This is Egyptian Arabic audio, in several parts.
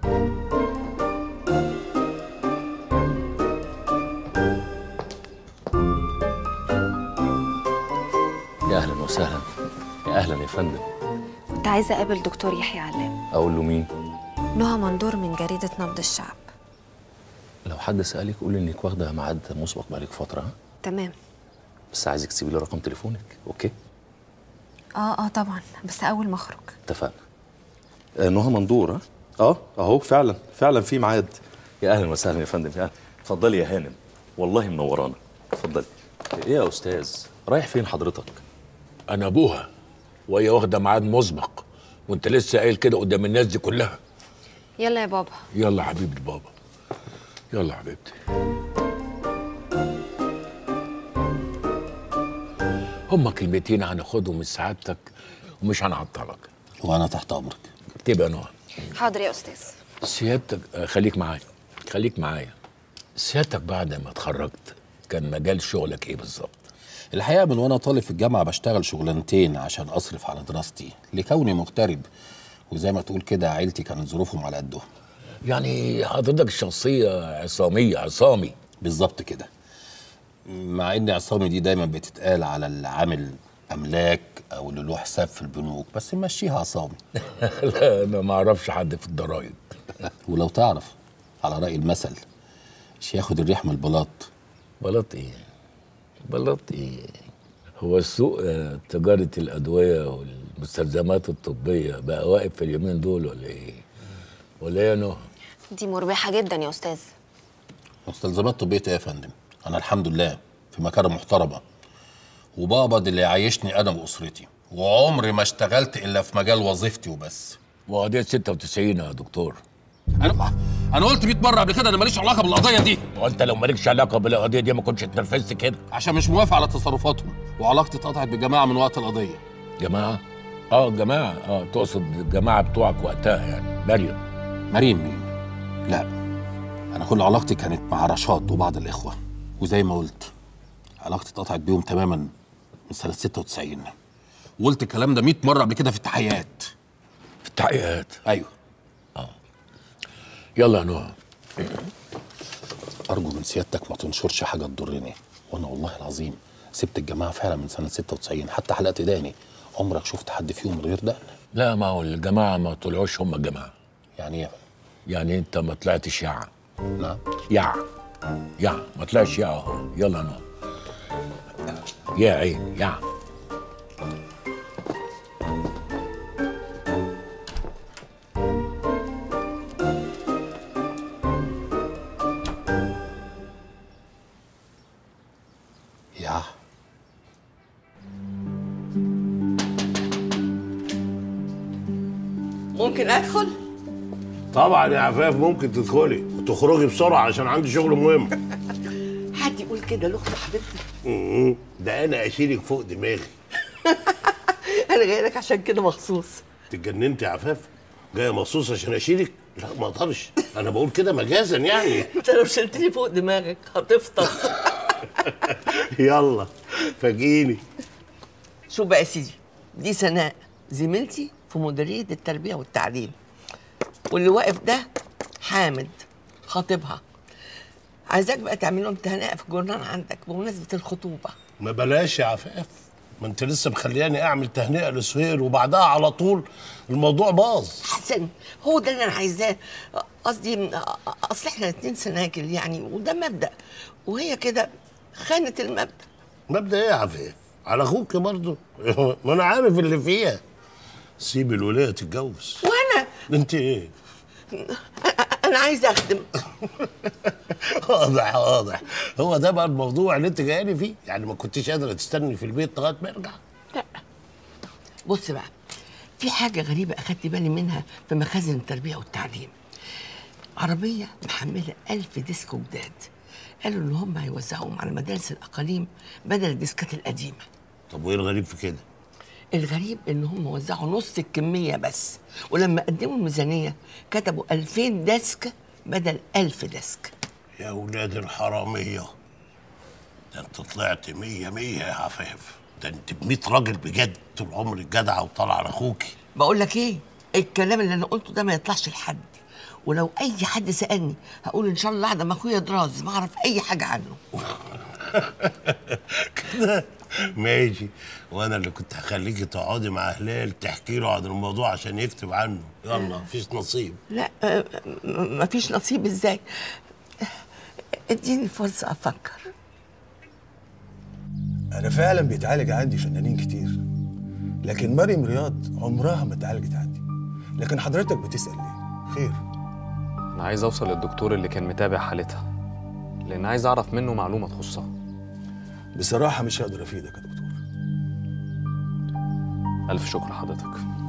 يا اهلا وسهلا يا اهلا يا فندم كنت عايزة أقابل دكتور يحيى علام اقول له مين نهى مندور من جريدة نبض الشعب لو حد سالك قول انك واخده ميعاد مسبق بقالك فتره ها تمام بس عايزك تسيبي لي رقم تليفونك اوكي اه اه طبعا بس أول ما أخرج اتفقنا آه، نهى مندور ها اه اهو فعلا فعلا في ميعاد يا اهلا وسهلا يا فندم يا أهلا. اتفضلي يا هانم والله منورانا اتفضلي ايه يا استاذ رايح فين حضرتك انا ابوها وهي واخده ميعاد مسبق وانت لسه قايل كده قدام الناس دي كلها يلا يا بابا يلا حبيبي بابا يلا حبيبتي هما كلمتين هناخدهم من سعادتك ومش هنعطلك وانا تحت امرك تبقى نهى حاضر يا أستاذ سيادتك آه، خليك معايا خليك معايا سيادتك بعد ما اتخرجت كان مجال شغلك ايه بالظبط الحقيقه من وانا طالب في الجامعه بشتغل شغلانتين عشان اصرف على دراستي لكوني مغترب وزي ما تقول كده عيلتي كانت ظروفهم على قدهم يعني حضرتك شخصيه عصاميه عصامي بالظبط كده مع ان عصامي دي دايما بتتقال على العامل املاك او اللي له حساب في البنوك بس مشيها عصامي لا انا ما اعرفش حد في الضرايب ولو تعرف على راي المثل مش ياخد الريح من البلاط بلاط ايه بلاط ايه هو السوق آه، تجارة الأدوية والمستلزمات الطبية بقى واقف في اليومين دول ولا ايه؟ ولا ايه يا نهى؟ دي مربحة جدا يا أستاذ مستلزمات طبيه ايه يا فندم انا الحمد لله في مكانه محترمه وبقبض اللي يعيشني انا واسرتي وعمري ما اشتغلت الا في مجال وظيفتي وبس وقضية 96 يا دكتور انا انا قلت 100 مره قبل كده انا ماليش علاقه بالقضيه دي وانت لو مالكش علاقة بالقضية دي ما كنتش اتنرفزت كده عشان مش موافق على تصرفاتهم وعلاقتي اتقطعت بجماعه من وقت القضيه جماعة؟ اه جماعة اه تقصد الجماعة بتوعك وقتها يعني مريم مريم مين لا انا كل علاقتي كانت مع رشاد وبعض الاخوه وزي ما قلت علاقتي اتقطعت بيهم تماما من سنه 96 وقلت الكلام ده 100 مره قبل كده في التحيات في التحقيقات ايوه يلا يا نهى ارجو من سيادتك ما تنشرش حاجه تضرني وانا والله العظيم سبت الجماعه فعلا من سنه 96 حتى حلقت دقني عمرك شفت حد فيهم من غير دقن لا ما هو الجماعة ما طلعوش هم الجماعة يعني ايه يعني انت ما طلعتش يع نعم يع يع ما طلعش يع اهو يلا يا نهى يا عين يع يا ممكن ادخل طبعا يا عفاف ممكن تدخلي وتخرجي بسرعه عشان عندي شغل مهم حد يقول كده لاخت حبيبتي مم. ده انا اشيلك فوق دماغي انا جاي لك عشان كده مخصوص اتجننت يا عفاف جايه مخصوص عشان اشيلك لا ما اقدرش انا بقول كده مجازا يعني انت لو شلتني فوق دماغك هتفطس يلا فاجئيني شوف بقى يا سيدي دي سناء زميلتي في مديريه التربيه والتعليم واللي واقف ده حامد خطيبها عايزاك بقى تعمل لهم تهنئه في الجورنال عندك بمناسبه الخطوبه ما بلاش يا عفاف ما انت لسه مخلياني اعمل تهنئه لسهير وبعدها على طول الموضوع باظ حسن هو ده اللي انا عايزاه قصدي اصل احنا اتنين سناجل يعني وده مبدا وهي كده خانت المبدا مبدا ايه يا عفاف على اخوك برضه ما انا عارف اللي فيها سيب الولايه تتجوز وانا انت ايه انا عايزه اخدم واضح واضح هو ده بقى الموضوع اللي انت جايلي فيه يعني ما كنتش قادره تستني في البيت لغايه ما ارجع بص بقى في حاجه غريبه اخدت بالي منها في مخازن التربيه والتعليم عربيه محمله ألف ديسك جداد قالوا ان هم هيوزعوهم على مدارس الاقاليم بدل الديسكات القديمه طب وايه الغريب في كده الغريب ان هم وزعوا نص الكميه بس ولما قدموا الميزانيه كتبوا 2000 ديسك بدل 1000 ديسك يا ولاد الحراميه ده انت طلعت مية مية يا عفاف ده انت ب 100 راجل بجد طول عمرك جدعه وطالعه على اخوكي بقول لك ايه الكلام اللي انا قلته ده ما يطلعش لحد ولو اي حد سالني هقول ان شاء الله اعدم اخويا دراز ما اعرف اي حاجه عنه كده ماشي وانا اللي كنت هخليكي تقعدي مع هلال تحكي له عن الموضوع عشان يكتب عنه يلا مفيش نصيب لا آه، م- مفيش نصيب ازاي اديني فرصه افكر أنا فعلا بيتعالج عندي فنانين كتير لكن مريم رياض عمرها ما اتعالجت عندي لكن حضرتك بتسأل ليه؟ خير انا عايز اوصل للدكتور اللي كان متابع حالتها لان عايز اعرف منه معلومه تخصها بصراحة مش هقدر أفيدك يا دكتور الف شكر لحضرتك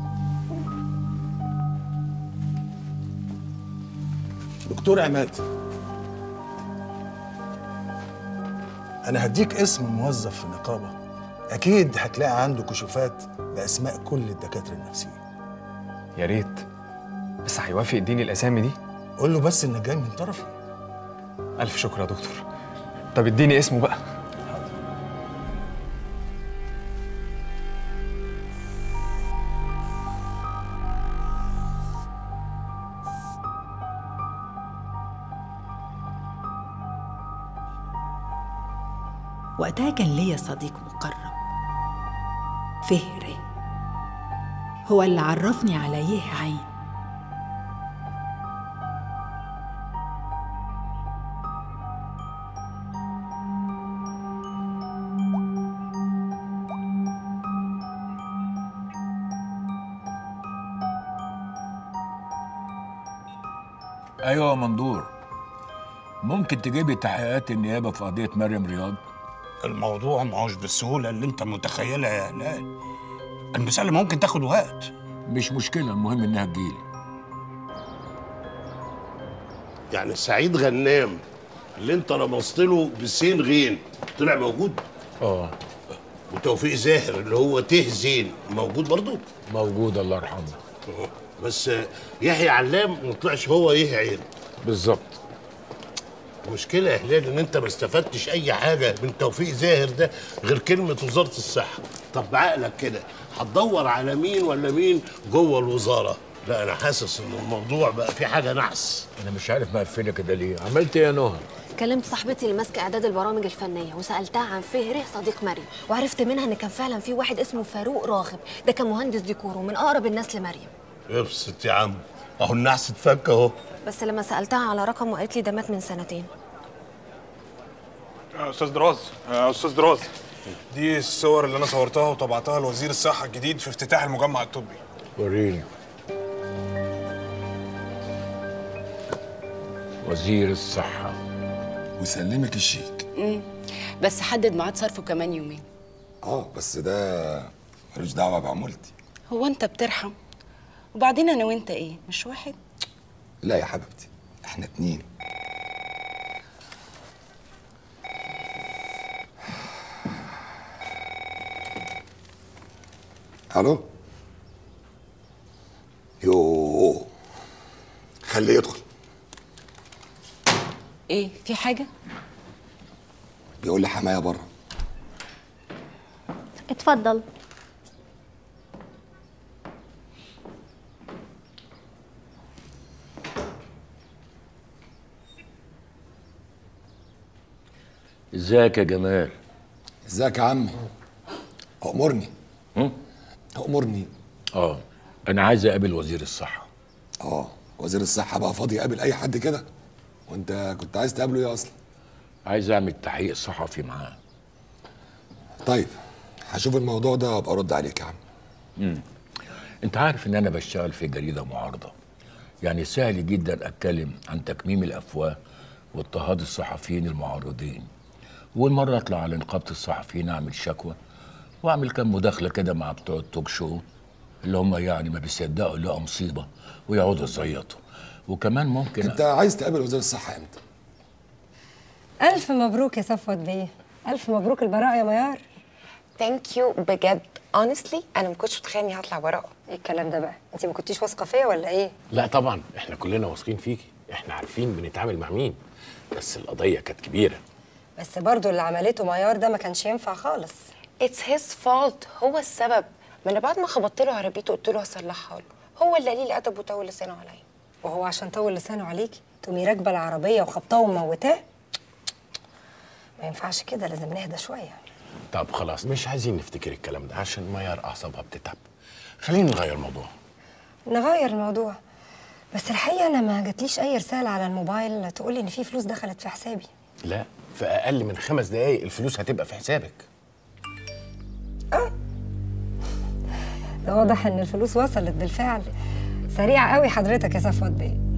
دكتور عماد أنا هديك اسم موظف في النقابة أكيد هتلاقي عنده كشوفات بأسماء كل الدكاترة النفسيين يا ريت بس هيوافق يديني الاسامي دي قول له بس إنك جاي من طرفي الف شكر يا دكتور طب اديني اسمه بقى وقتها كان ليا صديق مقرب فهري هو اللي عرفني على يه عين ايوه يا مندور ممكن تجيبي تحقيقات النيابه في قضيه مريم رياض الموضوع ما هوش بالسهولة اللي انت متخيلها يا هلال المسألة ممكن تاخد وقت مش مشكله المهم انها تجيلي يعني سعيد غنام اللي انت رمزت له بسين غين طلع موجود اه وتوفيق زاهر اللي هو ته زين موجود برضه موجود الله يرحمه بس يحيى علام ما طلعش هو يه عين بالظبط المشكلة يا هلال إن أنت ما استفدتش أي حاجة من توفيق زاهر ده غير كلمة وزارة الصحة، طب بعقلك كده هتدور على مين ولا مين جوه الوزارة؟ لا أنا حاسس إن الموضوع بقى فيه حاجة نحس. انا مش عارف مقفله كده ليه عملت ايه يا نهى كلمت صاحبتي اللي ماسكه اعداد البرامج الفنيه وسالتها عن فهري صديق مريم وعرفت منها ان كان فعلا في واحد اسمه فاروق راغب ده كان مهندس ديكور ومن اقرب الناس لمريم ابسط يا عم أهو النحس اتفك أهو. بس لما سالتها على رقمه قالت لي ده مات من سنتين يا استاذ دراز يا استاذ دراز دي الصور اللي انا صورتها وطبعتها لوزير الصحه الجديد في افتتاح المجمع الطبي وريني وزير الصحه وسلمك الشيك بس حدد ميعاد صرفه كمان يومين اه بس ده ملوش دعوه بعمولتي هو انت بترحم وبعدين انا وانت ايه مش واحد لا يا حبيبتي احنا اتنين الو يوه خليه يدخل ايه في حاجه بيقول لي حمايه بره اتفضل ازيك يا جمال ازيك يا عمي امرني هم؟ امرني اه انا عايز اقابل وزير الصحه اه وزير الصحه بقى فاضي يقابل اي حد كده وانت كنت عايز تقابله ايه اصلا عايز اعمل تحقيق صحفي معاه طيب هشوف الموضوع ده وابقى ارد عليك يا عم امم انت عارف ان انا بشتغل في جريده معارضه يعني سهل جدا اتكلم عن تكميم الافواه واضطهاد الصحفيين المعارضين والمره اطلع على نقابه الصحفيين اعمل شكوى واعمل كام مداخله كده مع بتوع التوك شو اللي هم يعني ما بيصدقوا يلاقوا مصيبه ويقعدوا يزيطوا وكمان ممكن انت عايز تقابل وزير الصحه امتى ألف مبروك يا صفوت بيه ألف مبروك البراءة يا ميار ثانك يو بجد اونستلي انا ما كنتش متخيل اني هطلع براءه ايه الكلام ده بقى انت ما كنتيش واثقه فيا ولا ايه لا طبعا احنا كلنا واثقين فيكي احنا عارفين بنتعامل مع مين بس القضيه كانت كبيره بس برضو اللي عملته ميار ده ما كانش ينفع خالص اتس هيز فولت هو السبب ما انا بعد ما خبطت له عربيته قلت له هصلحها له هو اللي قليل ادب وطول لسانه عليا وهو عشان طول لسانه عليكي تقومي راكبه العربيه وخبطاه وموتاه ما ينفعش كده لازم نهدى شويه طب خلاص مش عايزين نفتكر الكلام ده عشان ميار اعصابها بتتعب خلينا نغير الموضوع نغير الموضوع بس الحقيقه انا ما جاتليش اي رساله على الموبايل تقولي ان في فلوس دخلت في حسابي لا في اقل من خمس دقايق الفلوس هتبقى في حسابك ده واضح ان الفلوس وصلت بالفعل سريع قوي حضرتك يا صفوت بيه